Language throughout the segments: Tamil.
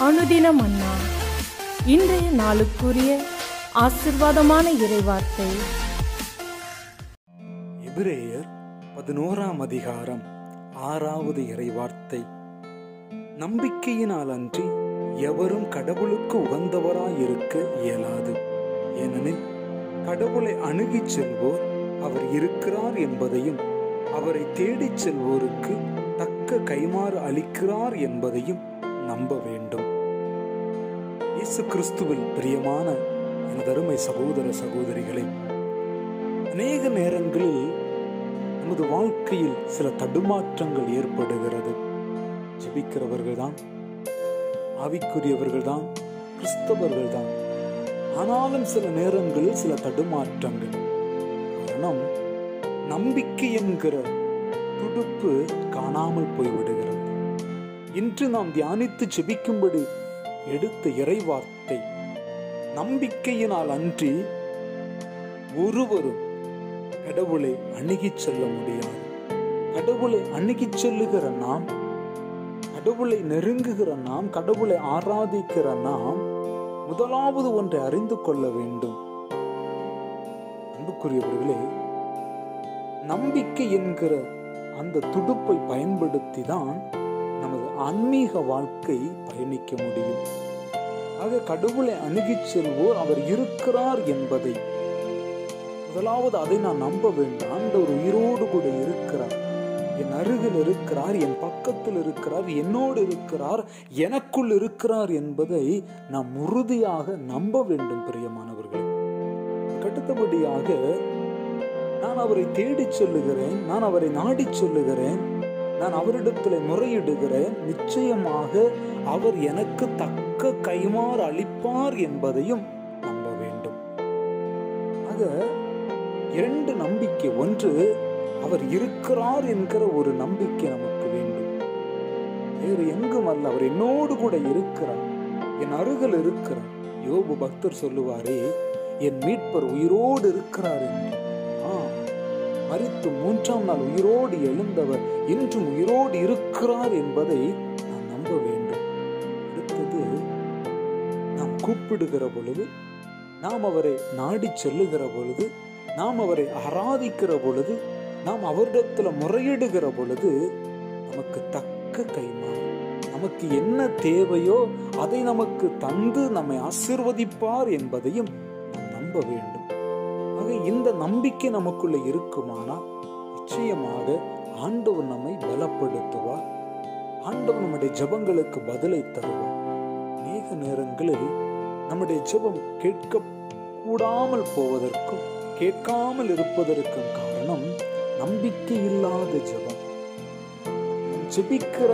அனுதின மன்னா இன்றைய நாளுக்குரிய ஆசிர்வாதமான இறைவார்த்தை எபிரேயர் பதினோராம் அதிகாரம் ஆறாவது இறைவார்த்தை நம்பிக்கையினால் அன்றி எவரும் கடவுளுக்கு உகந்தவராயிருக்க இயலாது ஏனெனில் கடவுளை அணுகிச் செல்வோர் அவர் இருக்கிறார் என்பதையும் அவரை தேடிச் செல்வோருக்கு தக்க கைமாறு அளிக்கிறார் என்பதையும் நம்ப வேண்டும் இயேசு கிறிஸ்துவில் பிரியமான எனதருமை சகோதர சகோதரிகளே அநேக நேரங்களில் நமது வாழ்க்கையில் சில தடுமாற்றங்கள் ஏற்படுகிறது ஜெபிக்கிறவர்கள் தான் ஆவிக்குரியவர்கள் தான் கிறிஸ்தவர்கள் தான் ஆனாலும் சில நேரங்களில் சில தடுமாற்றங்கள் காரணம் நம்பிக்கை என்கிற துடுப்பு காணாமல் போய்விடுகிறது இன்று நாம் தியானித்து ஜெபிக்கும்படி எடுத்த இறைவார்த்தை நம்பிக்கையினால் அன்றி ஒருவரும் கடவுளை அணுகிச் செல்ல முடியாது கடவுளை அணுகிச் செல்லுகிற நாம் கடவுளை நெருங்குகிற நாம் கடவுளை ஆராதிக்கிற நாம் முதலாவது ஒன்றை அறிந்து கொள்ள வேண்டும் அன்புக்குரியவர்களே நம்பிக்கை என்கிற அந்த துடுப்பை பயன்படுத்தி தான் நமது ஆன்மீக வாழ்க்கை பயணிக்க முடியும் ஆக கடவுளை அணுகிச் செல்வோர் அவர் இருக்கிறார் என்பதை முதலாவது அதை நான் நம்ப வேண்டும் ஆண்டவர் உயிரோடு கூட இருக்கிறார் என் அருகில் இருக்கிறார் என் பக்கத்தில் இருக்கிறார் என்னோடு இருக்கிறார் எனக்குள் இருக்கிறார் என்பதை நாம் உறுதியாக நம்ப வேண்டும் பிரியமானவர்களே அடுத்தபடியாக நான் அவரை தேடிச் சொல்லுகிறேன் நான் அவரை நாடிச் சொல்லுகிறேன் நான் அவரிடத்தில் முறையிடுகிறேன் நிச்சயமாக அவர் எனக்கு தக்க கைமாறு அளிப்பார் என்பதையும் நம்ப வேண்டும் ஆக இரண்டு நம்பிக்கை ஒன்று அவர் இருக்கிறார் என்கிற ஒரு நம்பிக்கை நமக்கு வேண்டும் வேறு எங்கும் அல்ல அவர் என்னோடு கூட இருக்கிறார் என் அருகில் இருக்கிறார் யோபு பக்தர் சொல்லுவாரே என் மீட்பர் உயிரோடு இருக்கிறார் என்று ஆ மறித்து மூன்றாம் நாள் உயிரோடு எழுந்தவர் இன்றும் உயிரோடு இருக்கிறார் என்பதை நாம் நம்ப வேண்டும் அடுத்தது நாம் கூப்பிடுகிற பொழுது நாம் அவரை நாடி செல்லுகிற பொழுது நாம் அவரை ஆராதிக்கிற பொழுது நாம் அவரிடத்துல முறையிடுகிற பொழுது நமக்கு தக்க கைமாறு நமக்கு என்ன தேவையோ அதை நமக்கு தந்து நம்மை ஆசிர்வதிப்பார் என்பதையும் நாம் நம்ப வேண்டும் ஆக இந்த நம்பிக்கை நமக்குள்ள இருக்குமானால் நிச்சயமாக ஆண்டவர் நம்மை பலப்படுத்துவார் ஆண்டவர் நம்முடைய ஜபங்களுக்கு பதிலை தருவார் அநேக நேரங்களில் நம்முடைய ஜெபம் கேட்க கூடாமல் போவதற்கும் கேட்காமல் இருப்பதற்கும் காரணம் நம்பிக்கை இல்லாத ஜெபம் நாம் ஜெபிக்கிற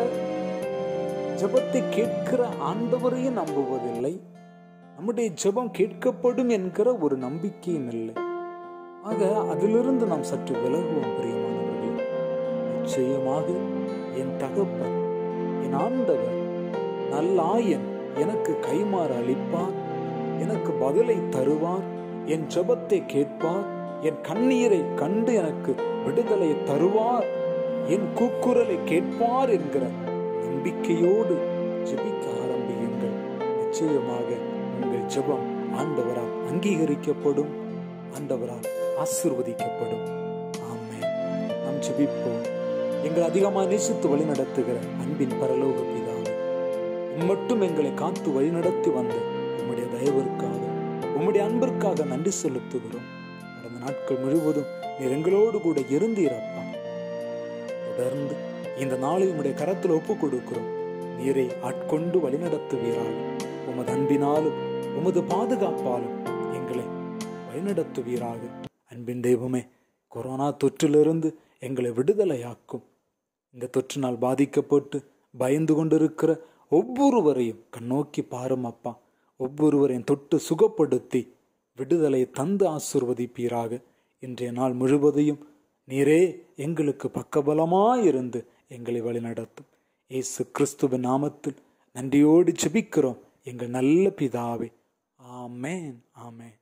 ஜெபத்தை கேட்கிற ஆண்டவரையும் நம்புவதில்லை நம்முடைய ஜெபம் கேட்கப்படும் என்கிற ஒரு நம்பிக்கையும் இல்லை ஆக அதிலிருந்து நாம் சற்று விலகுவோம் பிரியமானவர்களே நிச்சயமாக என் தகப்பன் என் ஆண்டவர் நல்லாயன் எனக்கு கைமாறு அளிப்பார் எனக்கு பதிலை தருவார் என் ஜெபத்தை கேட்பார் என் கண்ணீரை கண்டு எனக்கு விடுதலை தருவார் என் கூக்குரலை கேட்பார் என்கிற நம்பிக்கையோடு ஜெபிக்க ஆரம்பியுங்கள் நிச்சயமாக உங்கள் ஜெபம் ஆண்டவரால் அங்கீகரிக்கப்படும் ஆண்டவரால் ஆசிர்வதிக்கப்படும் ஆமென் நாம் ஜெபிப்போம் எங்கள் அதிகமாக நேசித்து வழி நடத்துகிற அன்பின் பரலோக பிதாவே மட்டும் எங்களை காத்து வழிநடத்தி வந்த உம்முடைய தயவிற்காக உம்முடைய அன்பிற்காக நன்றி செலுத்துகிறோம் கடந்த நாட்கள் முழுவதும் நீர் எங்களோடு கூட இருந்தீரப்பா தொடர்ந்து இந்த நாளை உம்முடைய கரத்தில் ஒப்புக் கொடுக்கிறோம் நீரை ஆட்கொண்டு வழிநடத்துவீராக உமது அன்பினாலும் உமது பாதுகாப்பாலும் எங்களை வழிநடத்துவீராக அன்பின் தெய்வமே கொரோனா தொற்றிலிருந்து எங்களை விடுதலையாக்கும் இந்த தொற்றினால் பாதிக்கப்பட்டு பயந்து கொண்டிருக்கிற ஒவ்வொருவரையும் கண்ணோக்கி பாரும் அப்பா ஒவ்வொருவரையும் தொட்டு சுகப்படுத்தி விடுதலை தந்து ஆசிர்வதிப்பீராக இன்றைய நாள் முழுவதையும் நீரே எங்களுக்கு பக்கபலமாயிருந்து எங்களை வழிநடத்தும் இயேசு கிறிஸ்துவின் நாமத்தில் நன்றியோடு ஜெபிக்கிறோம் எங்கள் நல்ல பிதாவே ஆமேன் ஆமேன்